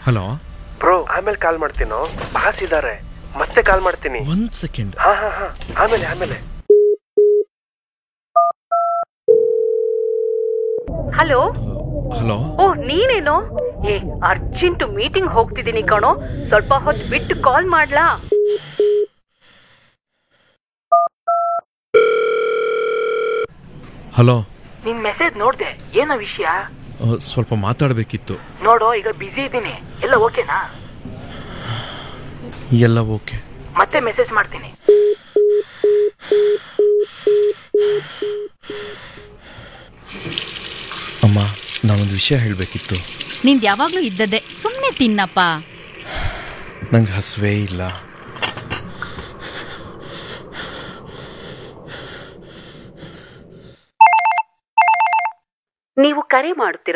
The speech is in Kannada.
ಹಲೋ ಬ್ರೋ ಆಮೇಲೆ ಕಾಲ್ ಮಾಡ್ತೀನೋ ಬಾಸ್ ಇದಾರೆ ಮತ್ತೆ ಕಾಲ್ ಮಾಡ್ತೀನಿ ಒಂದ್ ಸೆಕೆಂಡ್ ಹಾ ಹಾ ಹಾ ಆಮೇಲೆ ಆಮೇಲೆ ಹಲೋ ಹಲೋ ಓ ನೀನೇನೋ ಏ ಅರ್ಜೆಂಟ್ ಮೀಟಿಂಗ್ ಹೋಗ್ತಿದ್ದೀನಿ ಕಣೋ ಸ್ವಲ್ಪ ಹೊತ್ತು ಬಿಟ್ಟು ಕಾಲ್ ಮಾಡ್ಲಾ ಹಲೋ ನಿನ್ ಮೆಸೇಜ್ ನೋಡ್ದೆ ಏನೋ ವಿಷಯ ಆ, ಸ್ವಲ್ಪ ಮಾತಾಡಬೇಕಿತ್ತು ನೋಡು ಈಗ ಬಿಸಿ ಇದ್ದೀನಿ ಎಲ್ಲ ಓಕೆನಾ ಎಲ್ಲ ಓಕೆ ಮತ್ತೆ ಮೆಸೇಜ್ ಮಾಡ್ತೀನಿ ಅಮ್ಮ ನಾನೊಂದು ವಿಷಯ ಹೇಳಬೇಕಿತ್ತು ನಿಂದ್ ಯಾವಾಗ್ಲೂ ಇದ್ದದ್ದೇ ಸುಮ್ನೆ ತಿನ್ನಪ್ಪ ನಂಗೆ ಹಸುವೇ ಇಲ್ಲ ನೀವು ಕರೆ ಮಾಡುತ್ತಿರುವ